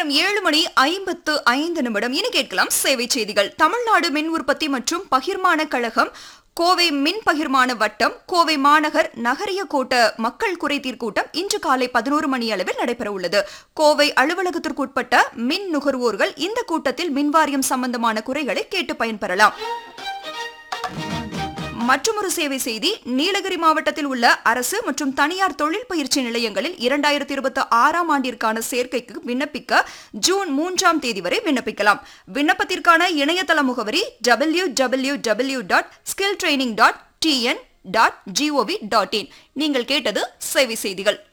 நேரம் ஏழு மணி ஐம்பத்து ஐந்து நிமிடம் இனி கேட்கலாம் சேவை செய்திகள் தமிழ்நாடு மின் உற்பத்தி மற்றும் பகிர்மான கழகம் கோவை மின் பகிர்மான வட்டம் கோவை மாநகர் நகரிய கோட்ட மக்கள் குறைதீர் கூட்டம் இன்று காலை பதினோரு மணி அளவில் நடைபெற உள்ளது கோவை அலுவலகத்திற்குட்பட்ட மின் நுகர்வோர்கள் இந்த கூட்டத்தில் மின்வாரியம் சம்பந்தமான குறைகளை கேட்டு பயன்பெறலாம் மற்றொரு சேவை செய்தி நீலகிரி மாவட்டத்தில் உள்ள அரசு மற்றும் தனியார் தொழில் பயிற்சி நிலையங்களில் இரண்டாயிரத்தி இருபத்தி ஆறாம் ஆண்டிற்கான சேர்க்கைக்கு விண்ணப்பிக்க ஜூன் மூன்றாம் தேதி வரை விண்ணப்பிக்கலாம் விண்ணப்பத்திற்கான இணையதள முகவரி W W W dot skill training dot TN dot GOV dot in நீங்கள் கேட்டது சேவை செய்திகள்